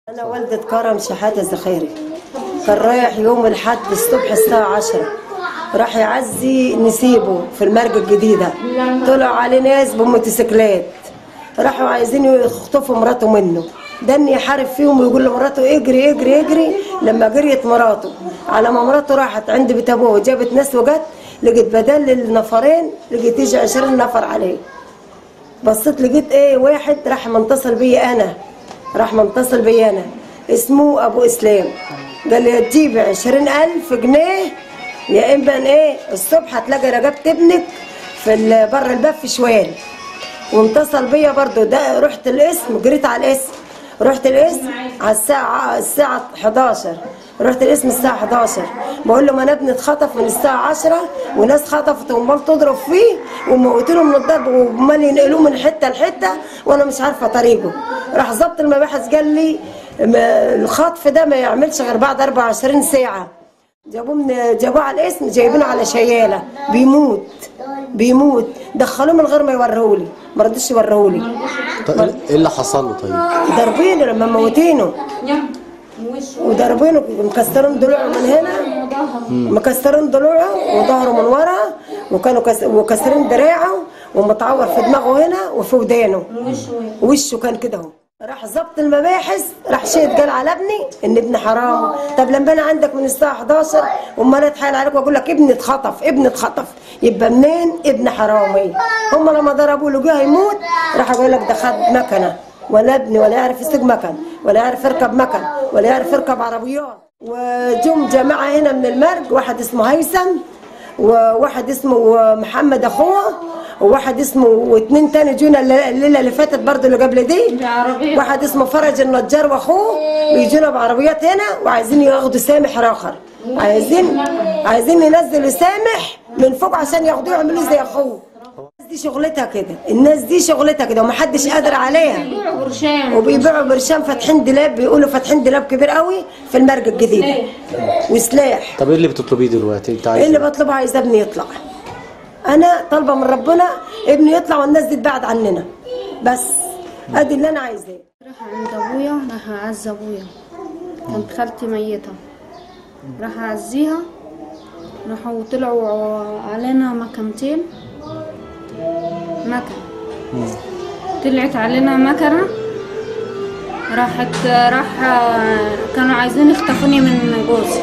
أنا والدة كرم شحاتة الزخيري كان رايح يوم الحد الصبح الساعة عشرة راح يعزي نسيبه في المرج الجديدة طلع عليه ناس بموتوسيكلات راحوا عايزين يخطفوا مراته منه دني يحارب فيهم ويقول لمراته اجري اجري اجري لما جريت مراته على ما مراته راحت عند بيت ابوه جابت ناس وجت لقيت بدل النفرين لقيت يجي 20 نفر عليه بصيت لقيت ايه واحد راح متصل بيا انا راح متصل بيا انا اسمه ابو اسلام قال لي تجيبي عشرين الف جنيه يا اما ايه الصبح هتلاقي رجبت ابنك في ال- بره الباب في شوال واتصل بيا برضو ده رحت القسم جريت على القسم رحت القسم على الساعة الساعة 11 رحت القسم الساعة 11 بقول له ما انا ابني اتخطف من الساعة 10 وناس خطفت وامال تضرب فيه وموتوا له من الضرب وامال ينقلوه من حتة لحتة وانا مش عارفة طريقه راح ظبط المباحث قال لي ما- الخطف ده ما يعملش غير بعد 24 ساعة جابوه من جابوه على الاسم جايبينه على شياله بيموت بيموت دخلوه من غير ما يوريهولي ما رضوش يوريهولي طيب ايه اللي حصل له طيب؟ ضاربينه لما موتينه وضاربينه مكسرين ضلوعه من هنا مكسرين ضلوعه وظهره من ورا وكانوا كس... وكسرين دراعه ومتعور في دماغه هنا وفي ودانه وشه كان كده اهو راح ظبط المباحث راح شهد قال على ابني ان ابني حرام طب لما انا عندك من الساعه 11 امال اتحايل عليك واقول لك ابني اتخطف ابني اتخطف يبقى منين ابن حرامي هم لما ضربوا له جه يموت راح يقول لك ده خد مكنه ولا ابني ولا يعرف يسوق مكن ولا يعرف يركب مكن ولا يعرف يركب عربيات وجم جماعه هنا من المرج واحد اسمه هيثم وواحد اسمه محمد اخوه وواحد اسمه واثنين تاني جونا الل- الليله اللي فاتت برضه اللي قبل دي بعربية. واحد اسمه فرج النجار واخوه بيجونا بعربيات هنا وعايزين ياخدوا سامح راخر عايزين عايزين ينزلوا سامح من فوق عشان ياخدوه يعملوه زي اخوه الناس دي شغلتها كده الناس دي شغلتها كده ومحدش قادر عليها برشام وبيبيعوا برشام فاتحين دولاب بيقولوا فاتحين دولاب كبير قوي في المرج الجديده وسلاح طب ايه اللي بتطلبيه دلوقتي؟ انت عايز ايه اللي إيه؟ بطلبه عايز ابني يطلع انا طالبه من ربنا ابني يطلع والناس دي تبعد عننا بس ادي اللي انا عايزاه راح عند ابويا راح اعز ابويا كانت خالتي ميتة راح اعزيها راحوا طلعوا علينا مكانتين مكنة طلعت علينا مكنة راحت راح كانوا عايزين يخطفوني من جوزي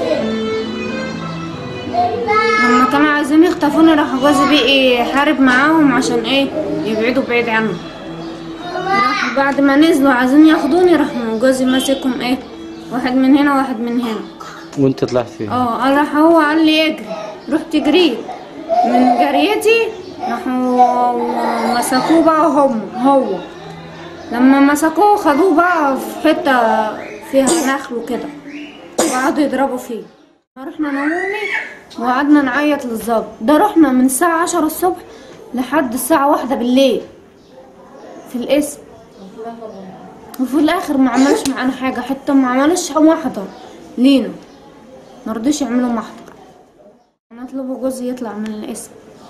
لما كانوا عايزين يخطفوني راح جوزي بقي يحارب معاهم عشان ايه يبعدوا بعيد عنهم راح بعد ما نزلوا عايزين ياخدوني راح جوزي ماسكهم ايه واحد من هنا واحد من هنا وانت طلعت فين؟ اه راح هو قال لي اجري رحت جريت من جريتي راحوا مسكوه بقى هم هو لما مسكوه خدوه بقى في حتة فيها نخل وكده وقعدوا يضربوا فيه رحنا انا وامي وقعدنا نعيط للظابط ده رحنا من الساعة عشرة الصبح لحد الساعة واحدة بالليل في القسم وفي الاخر ما عملش معانا حاجة حتى ما عملش محضر لينا مرضيش يعملوا محضر انا اطلب جوزي يطلع من القسم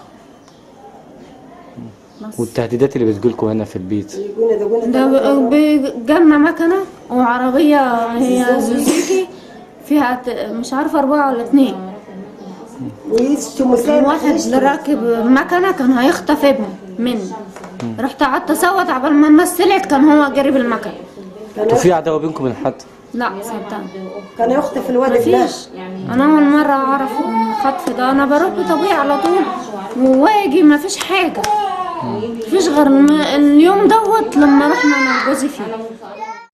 بس والتهديدات اللي بتجيلكوا هنا في البيت يجونا دجونا ده ب- بجالنا مكنة وعربية هي زوزوكي فيها ت- مش عارفة أربعة ولا اتنين ويشتموا سامح واحد يشتموا. راكب مكنة كان هيخطف ابني مني رحت قعدت اصوت عبال ما الناس طلعت كان هو جرب المكنة انتوا في عداوه بينكم من حد؟ لا صدقني كان يخطف الواد ده مفيش انا اول مرة اعرف الخطف ده انا بروح بطبيعي على طول وواجي مفيش حاجة مفيش غير الم- اليوم دوت لما رحنا انا وجوزي فيه